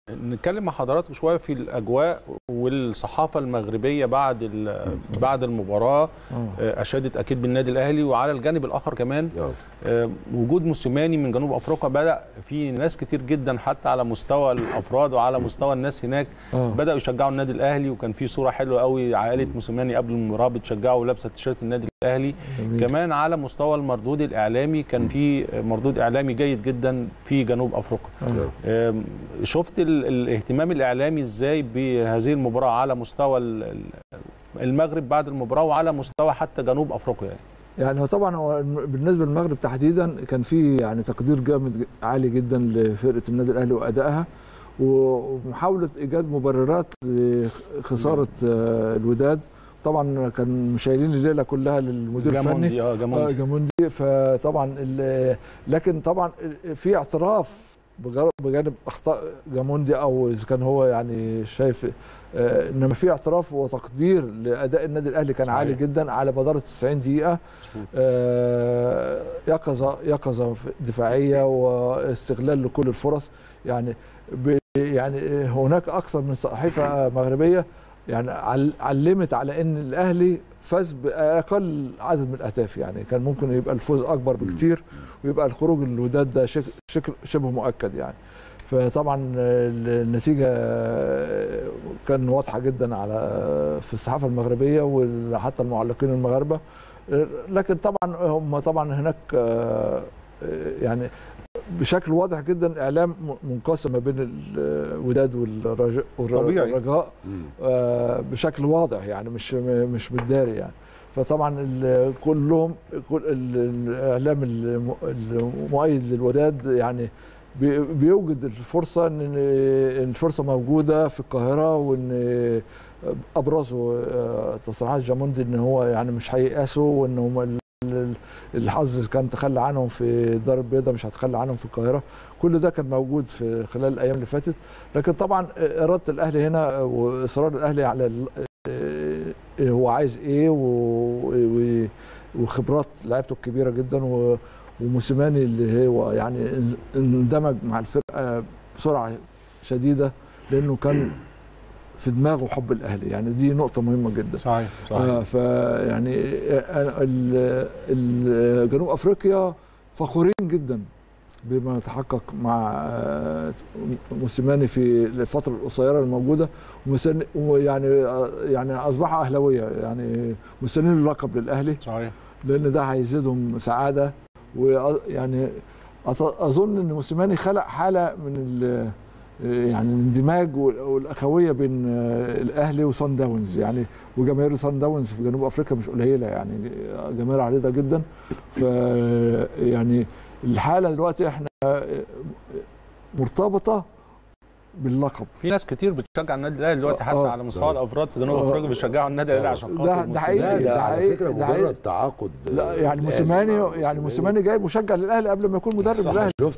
نتكلم مع حضراتكم شويه في الاجواء والصحافه المغربيه بعد ال- بعد المباراه آه، اشادت اكيد بالنادي الاهلي وعلى الجانب الاخر كمان آه. آه، وجود موسيماني من جنوب افريقيا بدا في ناس كتير جدا حتى على مستوى الافراد وعلى مستوى الناس هناك آه. بداوا يشجعوا النادي الاهلي وكان في صوره حلوه قوي عائله موسيماني قبل المباراه بتشجعه ولابسه تيشيرت النادي الاهلي جميل. كمان على مستوى المردود الاعلامي كان في مردود اعلامي جيد جدا في جنوب افريقيا آه. آم، شفت ال- الاهتمام الاعلامي ازاي بهذه المباراه على مستوى ال- ال- المغرب بعد المباراه وعلى مستوى حتى جنوب افريقيا يعني يعني هو طبعا هو بالنسبه للمغرب تحديدا كان في يعني تقدير جامد عالي جدا لفرقه النادي الاهلي وادائها ومحاوله ايجاد مبررات لخساره آه، الوداد طبعا كان شايلين الليله كلها للمدير الفني جاموندي اه آه، جاموندي جاموندي فطبعا ال- لكن طبعا في اعتراف بجر- بجانب اخطاء جاموندي او اذا كان هو يعني شايف آه، انما في اعتراف وتقدير لاداء النادي الاهلي كان صحيح. عالي جدا على مدار 90 دقيقه مظبوط. آه، يقظه يقظه دفاعيه واستغلال لكل الفرص يعني ب- يعني هناك اكثر من صحيفه مغربيه يعني عل- علمت على ان الاهلي فاز باقل عدد من الاهداف يعني كان ممكن يبقى الفوز اكبر بكتير ويبقى الخروج الوداد ده شك- شكل شبه مؤكد يعني فطبعا النتيجه كان واضحه جدا على في الصحافه المغربيه وحتى المعلقين المغاربه لكن طبعا هم طبعا هناك آه، يعني بشكل واضح جدا اعلام منقسم ما بين الوداد والرجاء طبيعي. والرجاء مم. آه، بشكل واضح يعني مش مش متداري يعني فطبعا ال- كلهم كل ال- الاعلام الم- المؤيد للوداد يعني بي- بيوجد الفرصه ان إن الفرصه موجوده في القاهره وان ابرزوا آه، تصريحات جاموندي ان هو يعني مش هييأسوا وان هم ال- ال- الحظ كان تخلى عنهم في دار البيضاء مش هتخلى عنهم في القاهره كل ده كان موجود في خلال الايام اللي فاتت لكن طبعا اراده الاهلي هنا واصرار الاهلي على ال- آه، هو عايز ايه و- و- وخبرات لعيبته الكبيره جدا و- وموسيماني اللي هو يعني ان- اندمج مع الفرقه بسرعه شديده لانه كان في دماغه حب الاهلي يعني دي نقطه مهمه جدا صحيح آه فيعني آه، ال- ال- جنوب افريقيا فخورين جدا بما تحقق مع آه، موسيماني في الفتره القصيره الموجوده ومستن- ويعني آه، يعني اصبحوا اهلاويه يعني مستنيين اللقب للاهلي صحيح لان ده هيزيدهم سعاده ويعني أظ- اظن ان موسيماني خلق حاله من ال- يعني الاندماج وال- والاخويه بين آه، الاهلي وصن داونز يعني وجماهير صن داونز في جنوب افريقيا مش قليله يعني جماهير عريضه جدا ف يعني الحاله دلوقتي احنا آه، مرتبطه باللقب في ناس كتير بتشجع النادي الاهلي دلوقتي حتى آه. على مستوى آه. الافراد في جنوب آه. افريقيا بيشجعوا النادي الاهلي عشان ده- خاطر ده حقيقي. لا موسيماني. ده ده على حقيقي- فكره ده حقيقي. مجرد تعاقد لا يعني الأهلي موسيماني مع يعني موسيماني جاي مشجع للاهلي قبل ما يكون مدرب صح. الاهلي شفت